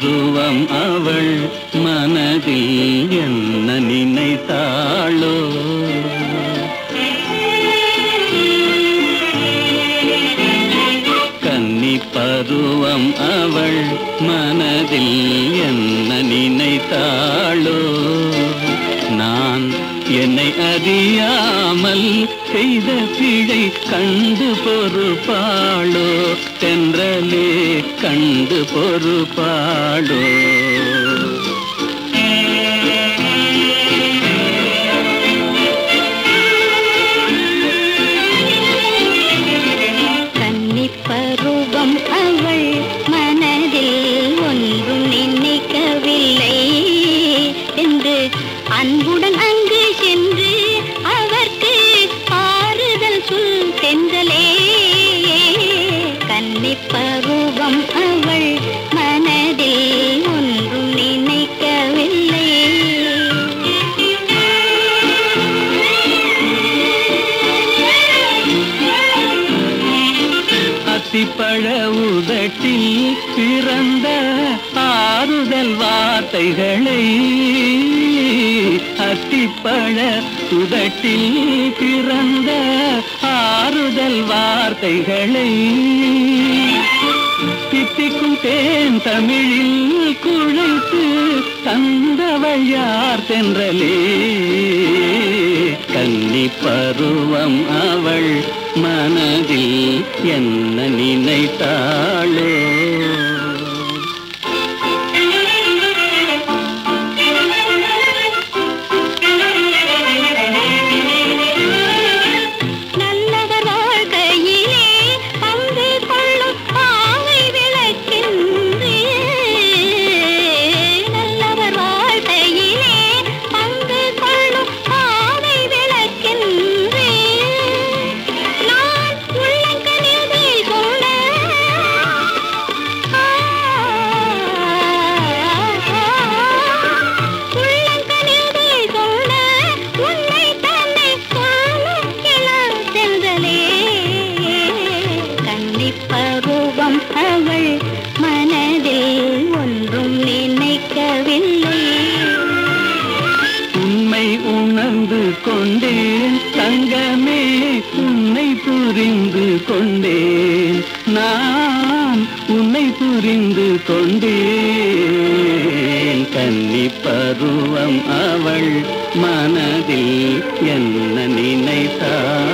பருவம் அவள் மனதில் என்ன நினைத்தாளோ கன்னி பருவம் அவள் மனதில் என்ன நினைத்தாளோ நான் என்னை அறியாமல் செய்த பிழை கண்டு பொறுப்பாளோ தென்றலே கண்டு பொறுப்பாளோ கன்னிப் பருவம் அவள் மனதில் ஒன்றும் நினைக்கவில்லை என்று அன்புடன் அங்கு சென்று அவர்க்கு ஆறுதல் சொல் தென்றலே கன்னிப் பருவம் அவள் மனதில் ஒன்றும் நினைக்கவில்லை அத்திப்பழ உதட்டில் பிறந்த ஆறுதல் வார்த்தைகளை அத்திப்பழ உதட்டில் பிறந்த ஆறுதல் வார்த்தைகளை தித்திக்கும் தேன் தமிழில் குழைத்து தந்தவள் யார் தென்றலே கன்னி பருவம் அவள் மனதில் என்ன நினைத்தாளோ நல்லவர் வாழ்க்கையிலே பங்கு கொள்ளும் பாவை விளக்கின்றே நல்லவர் வாழ்க்கையிலே பங்கு கொள்ளும் பாவை விளக்கின்றே நான் உள்ளங்கனிதை சொல்ல உள்ளங்கனிதை சொல்ல உன்னை தன்னை சொல்லுகிறாள் சென்றலே கன்னிப் பருவம் அவள் மனதில் ஒன்றும் நினைக்கவில்லை உண்மை உணர்ந்து கொண்டேன் தங்கமே உன்னை புரிந்து கொண்டேன் நான் உன்னை புரிந்து கொண்டேன் கன்னி பருவம் அவள் மனதில் என்ன நினைத்தாள்